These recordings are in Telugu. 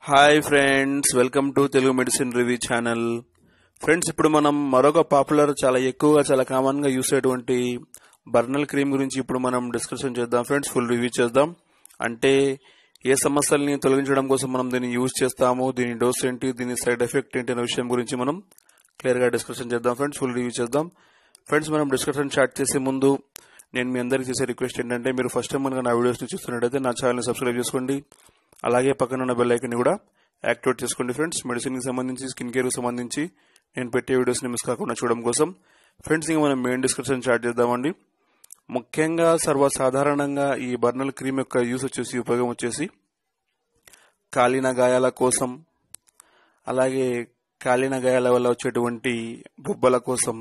hi friends welcome to Telugu medicine review channel friends ఇప్పుడు మనం మరొక పాపులర్ చాలా ఎక్కువగా చాలా కామన్ గా యూస్ అయ్యేటువంటి బర్నల్ క్రీమ్ గురించి ఇప్పుడు మనం డిస్కషన్ చేద్దాం ఫ్రెండ్స్ ఫుల్ రివ్యూ చేద్దాం అంటే ఏ సమస్యల్ని తొలగించడం కోసం మనం దీన్ని యూజ్ చేస్తాము దీని డోస్ ఏంటి దీని సైడ్ ఎఫెక్ట్ ఏంటి అనే విషయం గురించి మనం క్లియర్ గా డిస్కషన్ చేద్దాం ఫ్రెండ్స్ ఫుల్ రివ్యూ చేద్దాం ఫ్రెండ్స్ మనం డిస్కషన్ స్టార్ట్ చేసే ముందు నేను మీ అందరికీ చేసే రిక్వెస్ట్ ఏంటంటే మీరు ఫస్ట్ టైం కనుక నా వీడియోస్ని చూస్తున్నట్టయితే నా ఛానల్ని సబ్స్క్రైబ్ చేసుకోండి అలాగే పక్కన ఉన్న బెల్ ఐకన్ కూడా యాక్టివేట్ చేసుకోండి ఫ్రెండ్స్ మెడిసిన్కి సంబంధించి స్కిన్ కేర్కి సంబంధించి నేను పెట్టే వీడియోస్ని మిస్ కాకుండా చూడడం కోసం ఫ్రెండ్స్ ఇంకా మనం మెయిన్ డిస్కషన్ స్టార్ట్ చేద్దామండి ముఖ్యంగా సర్వసాధారణంగా ఈ బర్నల్ క్రీమ్ యొక్క యూస్ వచ్చేసి ఉపయోగం వచ్చేసి కాలిన గాయాల కోసం అలాగే కాలిన గాయాల వల్ల వచ్చేటువంటి బొబ్బల కోసం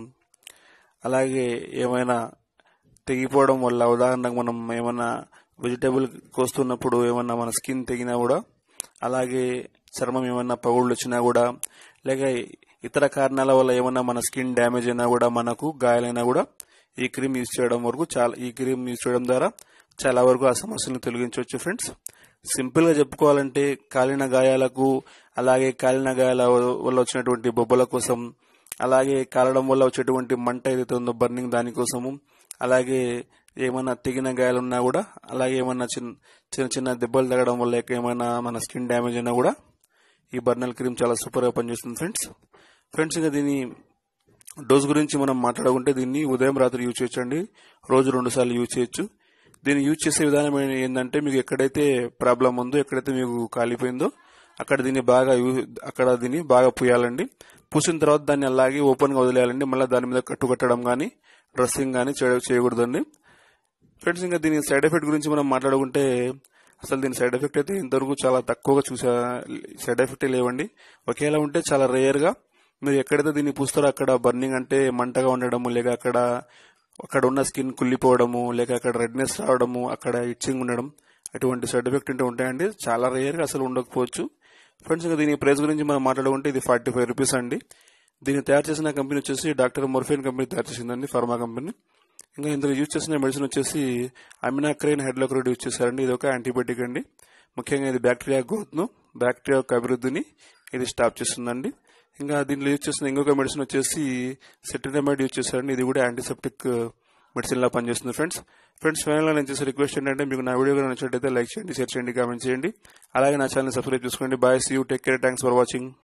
అలాగే ఏమైనా తెగిపోవడం వల్ల ఉదాహరణకు మనం ఏమైనా వెజిటేబుల్ కోస్తున్నప్పుడు ఏమన్నా మన స్కిన్ తెగినా కూడా అలాగే చర్మం ఏమన్నా పగుళ్ళు వచ్చినా కూడా లేక ఇతర కారణాల వల్ల ఏమన్నా మన స్కిన్ డ్యామేజ్ అయినా కూడా మనకు గాయాలైనా కూడా ఈ క్రీమ్ యూజ్ చేయడం వరకు చాలా ఈ క్రీమ్ యూజ్ చేయడం ద్వారా చాలా వరకు ఆ సమస్యలను తొలగించవచ్చు ఫ్రెండ్స్ సింపుల్ గా చెప్పుకోవాలంటే కాలిన గాయాలకు అలాగే కాలిన గాయాల వల్ల వచ్చినటువంటి బొబ్బల కోసం అలాగే కాలడం వల్ల వచ్చేటువంటి మంట ఏదైతే ఉందో బర్నింగ్ దానికోసము అలాగే ఏమైనా తెగిన గాయాలున్నా కూడా అలాగే ఏమైనా చిన్న చిన్న చిన్న దెబ్బలు తగ్గడం వల్ల ఏమైనా మన స్కిన్ డ్యామేజ్ అయినా కూడా ఈ బర్నల్ క్రీమ్ చాలా సూపర్గా పనిచేస్తుంది ఫ్రెండ్స్ ఫ్రెండ్స్ ఇంకా దీని డోస్ గురించి మనం మాట్లాడుకుంటే దీన్ని ఉదయం రాత్రి యూజ్ చేయొచ్చండి రోజు రెండు సార్లు యూజ్ చేయొచ్చు దీన్ని యూజ్ చేసే విధానం ఏ- ఏంటంటే మీకు ఎక్కడైతే ప్రాబ్లం ఉందో ఎక్కడైతే మీకు కాలిపోయిందో అక్కడ దీన్ని బాగా యూ- అక్కడ దీన్ని బాగా పూయాలండి పూసిన తర్వాత దాన్ని అలాగే ఓపెన్ గా వదిలేయాలండి మళ్ళీ దాని మీద కట్టు కట్టడం కానీ డ్రెస్సింగ్ కానీ చేయకూడదండి ఫ్రెండ్స్ ఇంకా దీని సైడ్ ఎఫెక్ట్ గురించి మనం మాట్లాడుకుంటే అసలు దీని సైడ్ ఎఫెక్ట్ అయితే ఇంతవరకు చాలా తక్కువగా చూసా సైడ్ ఎఫెక్ట్ లేవండి ఒకేలా ఉంటే చాలా రేర్ గా మీరు ఎక్కడైతే దీన్ని పూస్తారో అక్కడ బర్నింగ్ అంటే మంటగా ఉండడము లేక అక్కడ అక్కడ ఉన్న స్కిన్ కుళ్ళిపోవడము లేక అక్కడ రెడ్నెస్ రావడము అక్కడ ఇచ్చింగ్ ఉండడం అటువంటి సైడ్ ఎఫెక్ట్ ఉంటే ఉంటాయండి చాలా రేర్ గా అసలు ఉండకపోవచ్చు ఫ్రెండ్స్ ఇంకా దీని ప్రైస్ గురించి మనం మాట్లాడుకుంటే ఇది ఫార్టీ ఫైవ్ రూపీస్ అండి దీన్ని తయారు చేసిన కంపెనీ వచ్చేసి డాక్టర్ మొర్ఫిన్ కంపెనీ తయారు చేసిందండి ఫార్మా కంపెనీ ఇంకా ఇందులో యూజ్ చేసిన మెడిసిన్ వచ్చేసి అమినాక్రైన్ హైడ్రోక్లోరైడ్ యూజ్ చేశారండి ఇది ఒక యాంటీబయాటిక్ అండి ముఖ్యంగా ఇది బ్యాక్టీరియా గ్రోత్ ను బ్యాక్టీరియా యొక్క అభివృద్ధిని ఇది స్టాప్ చేస్తుందండి ఇంకా దీనిలో యూజ్ చేసిన ఇంకొక మెడిసిన్ వచ్చేసి సెటినమైడ్ యూజ్ చేశారండి ఇది కూడా యాంటీసెప్టిక్ మెడిసిన్ లా పనిచేస్తుంది ఫ్రెండ్స్ ఫ్రెండ్స్ ఫైనల్ గా నేను చేసే రిక్వెస్ట్ ఏంటంటే మీకు నా వీడియో నచ్చినట్టయితే లైక్ చేయండి షేర్ చేయండి కామెంట్ చేయండి అలాగే నా ఛానల్ సబ్స్క్రైబ్ చేసుకోండి bye see you take care thanks for watching